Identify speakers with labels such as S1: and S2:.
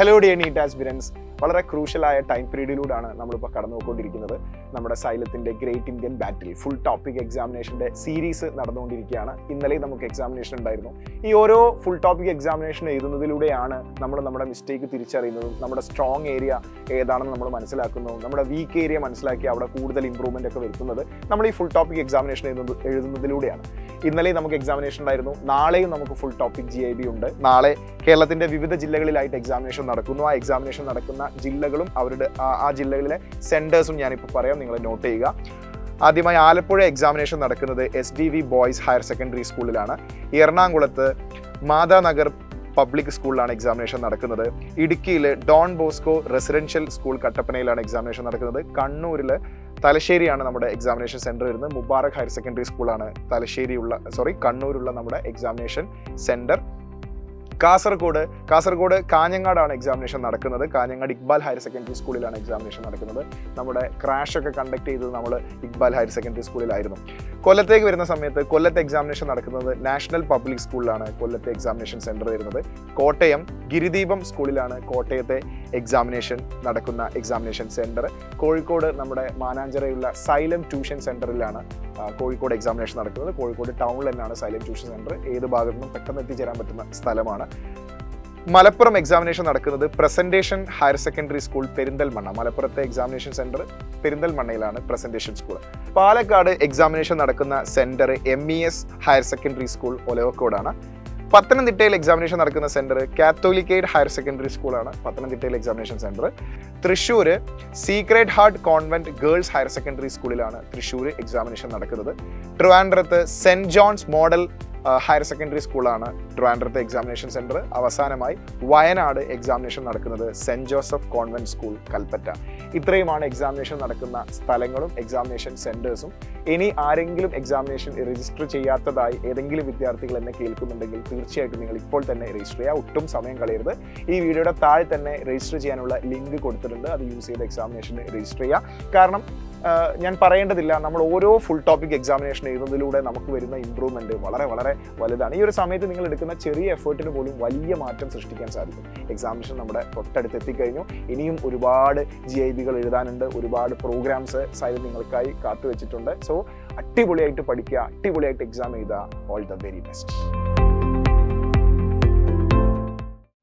S1: hello D NEET aspirants വളരെ ക്രൂഷ്യലായ time പീരീഡിലൂടെയാണ് നമ്മളിപ്പോൾ കടന്നു പോയിക്കൊണ്ടിരിക്കുന്നത് നമ്മുടെ സൈലത്തിൻ്റെ great Indian battle full topic എക്സാമിനേഷൻ്റെ സീരീസ് നടന്നുകൊണ്ടിരിക്കുകയാണ് ഇന്നലെ നമുക്ക് എക്സാമിനേഷൻ ഉണ്ടായിരുന്നു ഈ ഓരോ ഫുൾ ടോപ്പിക് എക്സാമിനേഷൻ എഴുതുന്നതിലൂടെയാണ് നമ്മൾ നമ്മുടെ മിസ്റ്റേക്ക് തിരിച്ചറിയുന്നതും നമ്മുടെ സ്ട്രോങ് ഏരിയ ഏതാണെന്ന് നമ്മൾ മനസ്സിലാക്കുന്നതും നമ്മുടെ വീക്ക് ഏരിയ മനസ്സിലാക്കി അവിടെ കൂടുതൽ ഇമ്പ്രൂവ്മെൻ്റ് ഒക്കെ വരുത്തുന്നത് നമ്മൾ ഈ ഫുൾ ടോപ്പിക് എക്സാമിനേഷൻ എഴുതുന്നത് എഴുതുന്നതിലൂടെയാണ് ഇന്നലെ നമുക്ക് എക്സാമിനേഷൻ ഉണ്ടായിരുന്നു നാളെയും നമുക്ക് full topic G I B ഉണ്ട് നാളെ കേരളത്തിന്റെ വിവിധ ജില്ലകളിലായിട്ട് എക്സാമിനേഷൻ നടക്കുന്നു ആ എക്സാമിനേഷൻ നടക്കുന്ന ജില്ലകളും അവരുടെ ആ- ആ ജില്ലകളിലെ സെന്റേഴ്സും ഞാനിപ്പോൾ പറയാം നിങ്ങൾ നോട്ട് ചെയ്യുക ആദ്യമായി ആലപ്പുഴ എക്സാമിനേഷൻ നടക്കുന്നത് S D V boys higher secondary സ്കൂളിലാണ് എറണാകുളത്ത് മാതാനഗർ പബ്ലിക് സ്കൂളിലാണ് എക്സാമിനേഷൻ നടക്കുന്നത് ഇടുക്കിയിൽ ഡോൺ ബോസ്കോ റെസിഡൻഷ്യൽ സ്കൂൾ കട്ടപ്പനയിലാണ് എക്സാമിനേഷൻ നടക്കുന്നത് കണ്ണൂരിൽ തലശ്ശേരിയാണ് നമ്മുടെ എക്സാമിനേഷൻ സെന്റർ വരുന്നത് മുബാറക് ഹയർ സെക്കൻഡറി സ്കൂളാണ് തലശ്ശേരിയുള്ള സോറി കണ്ണൂരുള്ള നമ്മുടെ എക്സാമിനേഷൻ സെന്റർ കാസർഗോഡ് കാസർഗോഡ് കാഞ്ഞങ്ങാടാണ് എക്സാമിനേഷൻ നടക്കുന്നത് കാഞ്ഞങ്ങാട് ഇക്ബാൽ ഹയർ സെക്കൻഡറി സ്കൂളിലാണ് എക്സാമിനേഷൻ നടക്കുന്നത് നമ്മുടെ ക്രാഷ് ഒക്കെ കണ്ടക്ട് ചെയ്തത് നമ്മൾ ഇക്ബാൽ ഹയർ സെക്കൻഡറി സ്കൂളിലായിരുന്നു കൊല്ലത്തേക്ക് വരുന്ന സമയത്ത് കൊല്ലത്തെ എക്സാമിനേഷൻ നടക്കുന്നത് നാഷണൽ പബ്ലിക് സ്കൂളിലാണ് കൊല്ലത്തെ എക്സാമിനേഷൻ സെന്റർ വരുന്നത് കോട്ടയം ഗിരിദീപം സ്കൂളിലാണ് കോട്ടയത്തെ എക്സാമിനേഷൻ നടക്കുന്ന എക്സാമിനേഷൻ സെന്റർ കോഴിക്കോട് നമ്മുടെ മാനാഞ്ചിറയുള്ള സൈലം ട്യൂഷൻ സെന്ററിലാണ് ആ, കോഴിക്കോട് എക്സാമിനേഷൻ നടക്കുന്നത് കോഴിക്കോട് ടൗണിൽ തന്നെയാണ് സൈലം ട്യൂഷൻ സെന്റർ ഏത് ഭാഗത്തു നിന്നും പെട്ടെന്ന് എത്തിച്ചേരാൻ പറ്റുന്ന സ്ഥലമാണ് മലപ്പുറം എക്സാമിനേഷൻ നടക്കുന്നത് presentation higher secondary school Perinthalmanna മലപ്പുറത്തെ എക്സാമിനേഷൻ സെന്റർ പെരിന്തൽമണ്ണയിലാണ് പ്രസന്റേഷൻ സ്കൂൾ പാലക്കാട് എക്സാമിനേഷൻ നടക്കുന്ന centre M E S higher secondary school ഒലവക്കോടാണ് പത്തനംതിട്ടയിൽ എക്സാമിനേഷൻ നടക്കുന്ന സെന്റർ കാത്തോലിക്കേറ്റ് ഹയർ സെക്കൻഡറി സ്കൂളാണ് പത്തനംതിട്ടയിൽ examination centre Thrissur secret heart convent girls higher secondary സ്കൂളിലാണ് തൃശ്ശൂർ എക്സാമിനേഷൻ നടക്കുന്നത് ട്രിവാൻഡ്രത്ത് സെന്റ് ജോൺസ് മോഡൽ ആ, ഹയർ സെക്കൻഡറി സ്കൂളാണ് ട്രിവാൻഡ്രത്തെ എക്സാമിനേഷൻ സെന്റർ അവസാനമായി വയനാട് എക്സാമിനേഷൻ നടക്കുന്നത് saint Joseph convent school Kalpetta ഇത്രയുമാണ് എക്സാമിനേഷൻ നടക്കുന്ന സ്ഥലങ്ങളും എക്സാമിനേഷൻ സെന്റേഴ്സും ഇനി ആരെങ്കിലും എക്സാമിനേഷൻ രജിസ്റ്റർ ചെയ്യാത്തതായി ഏതെങ്കിലും വിദ്യാർത്ഥികൾ എന്നെ കേൾക്കുന്നുണ്ടെങ്കിൽ തീർച്ചയായിട്ടും നിങ്ങൾ ഇപ്പോൾ തന്നെ രജിസ്റ്റർ ചെയ്യുക ഒട്ടും സമയം കളയരുത് ഈ വീഡിയോയുടെ താഴെ തന്നെ രജിസ്റ്റർ ചെയ്യാനുള്ള ലിങ്ക് കൊടുത്തിട്ടുണ്ട് അത് യൂസ് ചെയ്ത് എക്സാമിനേഷന് രജിസ്റ്റർ ചെയ്യുക കാരണം ആ, ഞാൻ പറയേണ്ടതില്ല നമ്മൾ ഓരോ ഫുൾ ടോപ്പിക് എക്സാമിനേഷൻ എഴുതുന്നതിലൂടെ നമുക്ക് വരുന്ന ഇമ്പ്രൂവ്മെന്റ് വളരെ വളരെ വലുതാണ് ഈ ഒരു സമയത്ത് നിങ്ങൾ എടുക്കുന്ന ചെറിയ എഫേർട്ടിന് പോലും വലിയ മാറ്റം സൃഷ്ടിക്കാൻ സാധിക്കും എക്സാമിനേഷൻ നമ്മുടെ തൊട്ടടുത്ത് എത്തിക്കഴിഞ്ഞു ഇനിയും ഒരുപാട് ജി ഐ ബികൾ എഴുതാനുണ്ട് ഒരുപാട് പ്രോഗ്രാംസ് സൈഡ് നിങ്ങൾക്കായി കാത്തു വെച്ചിട്ടുണ്ട് സോ അടിപൊളിയായിട്ട് പഠിക്കുക അടിപൊളിയായിട്ട് എക്സാം എഴുതുക ഓൾ ദ വെരി ബെസ്റ്റ്